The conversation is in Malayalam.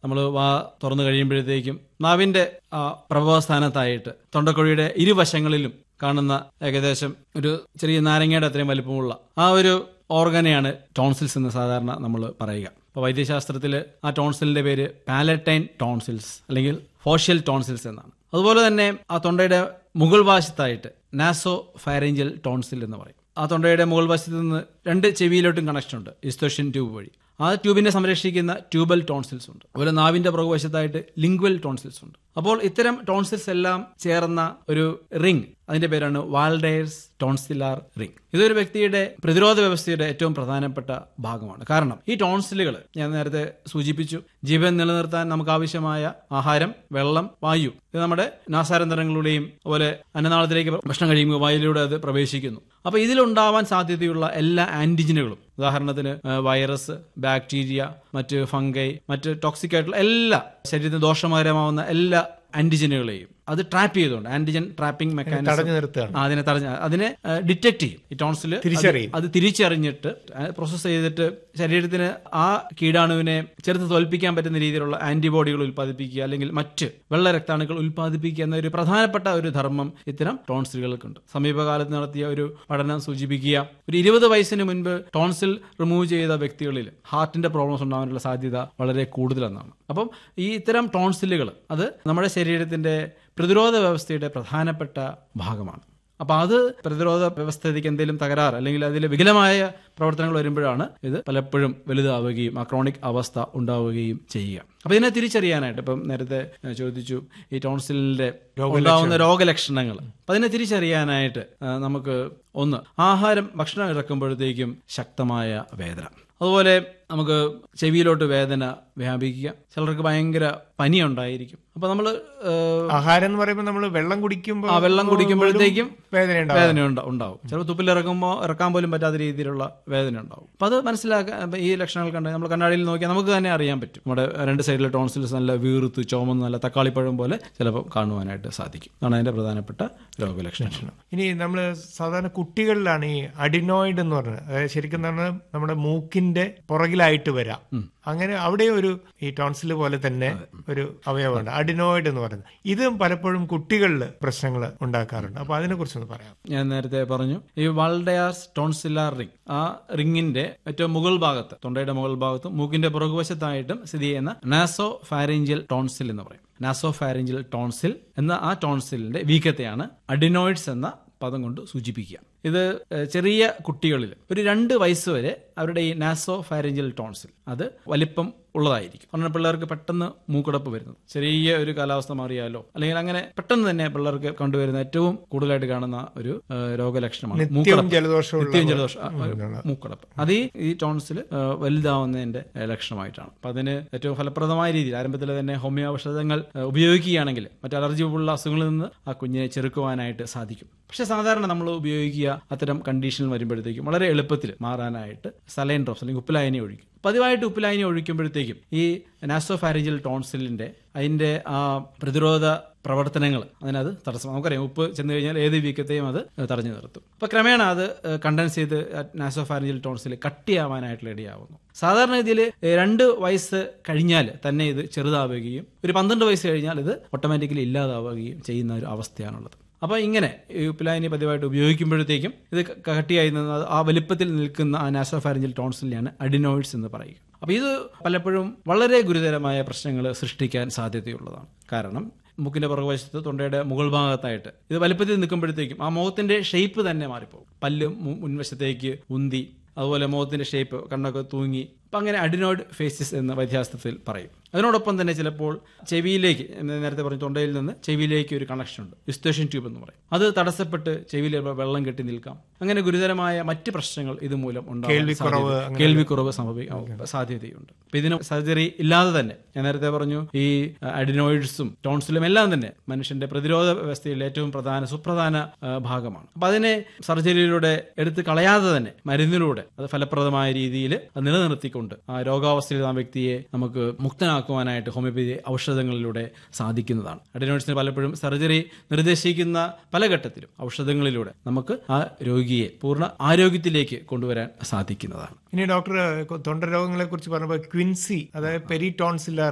നമ്മൾ വാ തുറന്നു കഴിയുമ്പോഴത്തേക്കും നാവിന്റെ ആ പ്രഭവസ്ഥാനത്തായിട്ട് തൊണ്ടക്കുഴിയുടെ ഇരുവശങ്ങളിലും കാണുന്ന ഏകദേശം ഒരു ചെറിയ നാരങ്ങയുടെ അത്രയും വലിപ്പമുള്ള ആ ഒരു ഓർഗനെയാണ് ടോൺസിൽസ് എന്ന് സാധാരണ നമ്മൾ പറയുക അപ്പോൾ വൈദ്യശാസ്ത്രത്തിൽ ആ ടോൺസിലിന്റെ പേര് പാലറ്റൈൻ ടോൺസിൽസ് അല്ലെങ്കിൽ ഫോഷ്യൽ ടോൺസിൽസ് എന്നാണ് അതുപോലെ തന്നെ ആ തൊണ്ടയുടെ മുകൾ വശത്തായിട്ട് നാസോ ഫാരേഞ്ചൽ ടോൺസിൽ എന്ന് പറയും ആ തൊണ്ടയുടെ മുകൾ വശത്ത് നിന്ന് രണ്ട് ചെവിയിലോട്ടും കണക്ഷൻ ഉണ്ട് ഇസ്തോഷ്യൻ ട്യൂബ് വഴി ആ ട്യൂബിനെ സംരക്ഷിക്കുന്ന ട്യൂബൽ ടോൺസിൽസ് ഉണ്ട് അതുപോലെ നാവിന്റെ പുറകുവശത്തായിട്ട് ലിംഗ്വൽ ടോൺസിൽസ് ഉണ്ട് അപ്പോൾ ഇത്തരം ടോൺസിൽസ് എല്ലാം ചേർന്ന ഒരു റിംഗ് അതിന്റെ പേരാണ് വാൾഡേഴ്സ് ടോൺസിലാർ റിംഗ് ഇതൊരു വ്യക്തിയുടെ പ്രതിരോധ വ്യവസ്ഥയുടെ ഏറ്റവും പ്രധാനപ്പെട്ട ഭാഗമാണ് കാരണം ഈ ടോൺസിലുകൾ ഞാൻ നേരത്തെ സൂചിപ്പിച്ചു ജീവൻ നിലനിർത്താൻ നമുക്ക് ആവശ്യമായ ആഹാരം വെള്ളം വായു ഇത് നമ്മുടെ നാസാരന്തരങ്ങളുടെയും അതുപോലെ അന്നനാളത്തിലേക്ക് ഭക്ഷണം കഴിയുമ്പോൾ വായുവിലൂടെ അത് പ്രവേശിക്കുന്നു അപ്പൊ ഇതിലുണ്ടാവാൻ സാധ്യതയുള്ള എല്ലാ ആന്റിജനുകളും ഉദാഹരണത്തിന് ആ, വൈറസ് ബാക്ടീരിയ മറ്റ് ഫംഗൈ മറ്റ് ടോക്സിക് ആയിട്ടുള്ള എല്ലാ ശരീരത്തിന് ദോഷകരമാവുന്ന എല്ലാ ആന്റിജനുകളെയും അത് ട്രാപ്പ് ചെയ്തുകൊണ്ട് ആന്റിജൻ ട്രാപ്പിംഗ് മെക്കാനിസം തടഞ്ഞു നിർത്തുകയാണ് ആ, അതിനെ തടഞ്ഞ അതിനെ ഡിറ്റക്ട് ചെയ്യും ഈ ടോൺസിൽ തിരിച്ചറിയും. അത് തിരിച്ചറിഞ്ഞിട്ട് പ്രോസസ്സ് ചെയ്തിട്ട് ശരീരത്തിന് ആ കീടാണുവിനെ ചെറുത്ത് തോൽപ്പിക്കാൻ പറ്റുന്ന രീതിയിലുള്ള ആന്റിബോഡികൾ ഉൽപ്പാദിപ്പിക്കുക അല്ലെങ്കിൽ മറ്റ് വെള്ള രക്താണുക്കൾ ഉൽപ്പാദിപ്പിക്കുക എന്ന ഒരു പ്രധാനപ്പെട്ട ഒരു ധർമ്മം ഇത്തരം ടോൺസിലുകൾക്കുണ്ട് സമീപകാലത്ത് നടത്തിയ ഒരു പഠനം സൂചിപ്പിക്കുക ഒരു ഇരുപത് വയസ്സിന് മുൻപ് ടോൺസിൽ റിമൂവ് ചെയ്ത വ്യക്തികളിൽ ഹാർട്ടിന്റെ പ്രോബ്ലംസ് ഉണ്ടാകാനുള്ള സാധ്യത വളരെ കൂടുതലെന്നാണ് അപ്പം ഈ ഇത്തരം ടോൺസിലുകൾ അത് നമ്മുടെ ശരീരത്തിന്റെ പ്രതിരോധ വ്യവസ്ഥയുടെ പ്രധാനപ്പെട്ട ഭാഗമാണ് അപ്പൊ അത് പ്രതിരോധ വ്യവസ്ഥയ്ക്ക് എന്തെങ്കിലും തകരാറ് അല്ലെങ്കിൽ അതിൽ വികലമായ പ്രവർത്തനങ്ങൾ വരുമ്പോഴാണ് ഇത് പലപ്പോഴും വലുതാവുകയും ആ ക്രോണിക് അവസ്ഥ ഉണ്ടാവുകയും ചെയ്യുക അപ്പൊ ഇതിനെ തിരിച്ചറിയാനായിട്ട് ഇപ്പം നേരത്തെ ഏഹ്, ചോദിച്ചു ഈ ടോൺസിലിന്റെ ഉണ്ടാവുന്ന രോഗലക്ഷണങ്ങൾ അപ്പൊ അതിനെ തിരിച്ചറിയാനായിട്ട് ആ, നമുക്ക് ഒന്ന് ആഹാരം ഭക്ഷണം ഇറക്കുമ്പോഴത്തേക്കും ശക്തമായ വേദന അതുപോലെ നമുക്ക് ചെവിയിലോട്ട് വേദന വ്യാപിക്കുക ചിലർക്ക് ഭയങ്കര പനി ഉണ്ടായിരിക്കും അപ്പൊ നമ്മൾ ആഹാരം എന്ന് പറയുമ്പോൾ നമ്മൾ വെള്ളം കുടിക്കുമ്പോൾ ആ വെള്ളം കുടിക്കുമ്പോഴത്തേക്കും വേദന ഉണ്ടാവും വേദന ഉണ്ടാ- ഉണ്ടാവും ചിലപ്പോൾ തുപ്പിൽ ഇറക്കുമ്പോൾ ഇറക്കാൻ പോലും പറ്റാത്ത രീതിയിലുള്ള വേദന ഉണ്ടാവും അപ്പൊ അത് മനസ്സിലാക്കാൻ അപ്പൊ ഈ ലക്ഷണങ്ങൾ കണ്ട് നമ്മൾ കണ്ണാടിയിൽ നോക്കിയാൽ നമുക്ക് തന്നെ അറിയാൻ പറ്റും നമ്മുടെ രണ്ട് സൈഡിലെ ടോൺസിൽസ് നല്ല വീർത്ത് ചുമന്ന് നല്ല തക്കാളിപ്പഴം പോലെ ചിലപ്പോൾ കാണുവാനായിട്ട് സാധിക്കും അതാണ് അതിന്റെ പ്രധാനപ്പെട്ട രോഗലക്ഷണം ഇനി നമ്മൾ സാധാരണ കുട്ടികളിലാണ് ഈ അഡിനോയിഡ് എന്ന് പറഞ്ഞത് അതായത് ശരിക്കും പറഞ്ഞാൽ നമ്മുടെ മൂക്കിന്റെ പുറകിലായിട്ട് വരാം അങ്ങനെ അവിടെ ഒരു ഈ ടോൺസിൽ പോലെ തന്നെ ഒരു അവയവമുണ്ട് അഡിനോയിഡ് എന്ന് പറയുന്നത് ഇതും പലപ്പോഴും കുട്ടികളിൽ പ്രശ്നങ്ങൾ ഉണ്ടാക്കാറുണ്ട് അപ്പൊ അതിനെ കുറിച്ചൊന്ന് പറയാം ഞാൻ നേരത്തെ പറഞ്ഞു ഈ വാൾഡയാസ് ടോൺസിലാർ റിംഗ് ആ റിംഗിന്റെ ഏറ്റവും മുകൾ ഭാഗത്ത് തൊണ്ടയുടെ മുകൾ ഭാഗത്തും മൂക്കിന്റെ പുറകുവശത്തായിട്ടും സ്ഥിതി ചെയ്യുന്ന നാസോ ഫാരേഞ്ചിയൽ ടോൺസിൽ എന്ന് പറയും നാസോ ഫാരേഞ്ചിയൽ ടോൺസിൽ എന്ന ആ ടോൺസിലിന്റെ വീക്കത്തെയാണ് അഡിനോയിഡ്സ് എന്ന പദം കൊണ്ട് സൂചിപ്പിക്കുക ഇത് ഏഹ്, ചെറിയ കുട്ടികളിൽ ഒരു രണ്ട് വയസ്സ് വരെ അവരുടെ ഈ നാസോ ഫാരേഞ്ചിയൽ ടോൺസിൽ അത് വലിപ്പം ഉള്ളതായിരിക്കും കാരണം പിള്ളേർക്ക് പെട്ടെന്ന് മൂക്കടപ്പ് വരുന്നത് ചെറിയ ഒരു കാലാവസ്ഥ മാറിയാലോ അല്ലെങ്കിൽ അങ്ങനെ പെട്ടെന്ന് തന്നെ പിള്ളേർക്ക് കണ്ടുവരുന്ന ഏറ്റവും കൂടുതലായിട്ട് കാണുന്ന ഒരു ഏഹ്, രോഗലക്ഷണമാണ് നിത്യവും മൂക്കടപ്പ് ജലദോഷമുള്ള നിത്യവും ജലദോഷം ആ, മൂക്കടപ്പ് അത് ഈ ഈ ടോൺസിൽ വലുതാവുന്നതിന്റെ ഏഹ്, ലക്ഷണമായിട്ടാണ് അപ്പൊ അതിന് ഏറ്റവും ഫലപ്രദമായ രീതിയിൽ ആരംഭത്തിൽ തന്നെ ഹോമിയോ ഔഷധങ്ങൾ ഏഹ്, ഉപയോഗിക്കുകയാണെങ്കിൽ മറ്റ് അലർജി ഉള്ള അസുഖങ്ങളിൽ നിന്ന് ആ കുഞ്ഞിനെ ചെറുക്കുവാനായിട്ട് സാധിക്കും പക്ഷെ സാധാരണ നമ്മൾ ഉപയോഗിക്കുക അത്തരം കണ്ടീഷൻ വരുമ്പോഴത്തേക്കും വളരെ എളുപ്പത്തിൽ മാറാനായിട്ട് സലൈൻ ഡ്രോപ്സ് അല്ലെങ്കിൽ ഉപ്പിലായനി ഒഴിക്കും പതിവായിട്ട് ഉപ്പിലായനി ഒഴിക്കുമ്പോഴത്തേക്കും ഈ നാസോഫാരഞ്ചൽ ടോൺസിലിന്റെ അതിന്റെ ആ പ്രതിരോധ പ്രവർത്തനങ്ങൾ അതിനത് തടസ്സം നമുക്കറിയാം ഉപ്പ് ചെന്ന് കഴിഞ്ഞാൽ ഏത് വീക്കത്തെയും അത് തടഞ്ഞു നിർത്തും അപ്പൊ ക്രമേണ അത് കണ്ടൻസ് ചെയ്ത് നാസോഫാരഞ്ചൽ ടോൺസിൽ കട്ടിയാവാനായിട്ടുള്ള ഇടയാവുന്നു സാധാരണ ഇതിൽ രണ്ട് വയസ്സ് കഴിഞ്ഞാൽ തന്നെ ഇത് ചെറുതാവുകയും ഒരു പന്ത്രണ്ട് വയസ്സ് കഴിഞ്ഞാൽ ഇത് ഓട്ടോമാറ്റിക്കലി ഇല്ലാതാവുകയും ചെയ്യുന്ന ഒരു അവസ്ഥയാണുള്ളത് അപ്പോൾ ഇങ്ങനെ ഈ ഉപ്പിലായനി പതിവായിട്ട് ഉപയോഗിക്കുമ്പോഴത്തേക്കും ഇത് ക- കട്ടിയായി നിന്ന് ആ വലിപ്പത്തിൽ നിൽക്കുന്ന ആ നാസോഫാരഞ്ചൽ ടോൺസിലിനെയാണ് അഡിനോയിഡ്സ് എന്ന് പറയുക അപ്പോൾ ഇത് പലപ്പോഴും വളരെ ഗുരുതരമായ പ്രശ്നങ്ങൾ സൃഷ്ടിക്കാൻ സാധ്യതയുള്ളതാണ് കാരണം മുക്കിന്റെ പുറകുവശത്ത് തൊണ്ടയുടെ മുകൾ ഭാഗത്തായിട്ട് ഇത് വലിപ്പത്തിൽ നിൽക്കുമ്പോഴത്തേക്കും ആ മുഖത്തിന്റെ ഷേപ്പ് തന്നെ മാറിപ്പോകും പല്ല് മു- മുൻവശത്തേക്ക് ഉന്തി അതുപോലെ മുഖത്തിന്റെ ഷേപ്പ് കണ്ണൊക്കെ തൂങ്ങി അപ്പം അങ്ങനെ അഡിനോയിഡ് ഫേസിസ് എന്ന് വൈദ്യാസ്ത്രത്തിൽ പറയും അതിനോടൊപ്പം തന്നെ ചിലപ്പോൾ ചെവിയിലേക്ക് എന്ന് നേരത്തെ പറഞ്ഞ തൊണ്ടയിൽ നിന്ന് ചെവിയിലേക്ക് ഒരു കണക്ഷൻ ഉണ്ട് യുസ്തേഷൻ ട്യൂബ് എന്ന് പറയും അത് തടസ്സപ്പെട്ട് ചെവിയിൽ വെള്ളം കെട്ടി നിൽക്കാം അങ്ങനെ ഗുരുതരമായ മറ്റ് പ്രശ്നങ്ങൾ ഇതുമൂലം ഉണ്ടാവാൻ കേൾവിക്കുറവ് സാധ്യത- കേൾവിക്കുറവ് സംഭവിക്കാൻ സാധ്യതയുണ്ട് അപ്പൊ ഇതിന് സർജറി ഇല്ലാതെ തന്നെ ഞാൻ നേരത്തെ പറഞ്ഞു ഈ അഡിനോയിഡ്സും ടോൺസിലും എല്ലാം തന്നെ മനുഷ്യന്റെ പ്രതിരോധ വ്യവസ്ഥയിൽ ഏറ്റവും പ്രധാന സുപ്രധാന ആ, ഭാഗമാണ് അപ്പൊ അതിനെ സർജറിയിലൂടെ എടുത്ത് കളയാതെ തന്നെ മരുന്നിലൂടെ അത് ഫലപ്രദമായ രീതിയിൽ അത് നിലനിർത്തിക്കൊണ്ട് ആ രോഗാവസ്ഥയിൽ ആ വ്യക്തിയെ നമുക്ക് മുക്തനാക്കുവാനായിട്ട് ഹോമിയോപ്പതി ഔഷധങ്ങളിലൂടെ സാധിക്കുന്നതാണ് അഡിനോയിഡ്സിന് പലപ്പോഴും സർജറി നിർദ്ദേശിക്കുന്ന പല ഘട്ടത്തിലും ഔഷധങ്ങളിലൂടെ നമുക്ക് ആ രോഗിയെ പൂർണ്ണ ആരോഗ്യത്തിലേക്ക് കൊണ്ടുവരാൻ സാധിക്കുന്നതാണ് ഇനി ഡോക്ടർ തൊണ്ട രോഗങ്ങളെ കുറിച്ച് പറഞ്ഞപ്പോൾ ക്വിൻസി അതായത് പെരിടോൺസിലാർ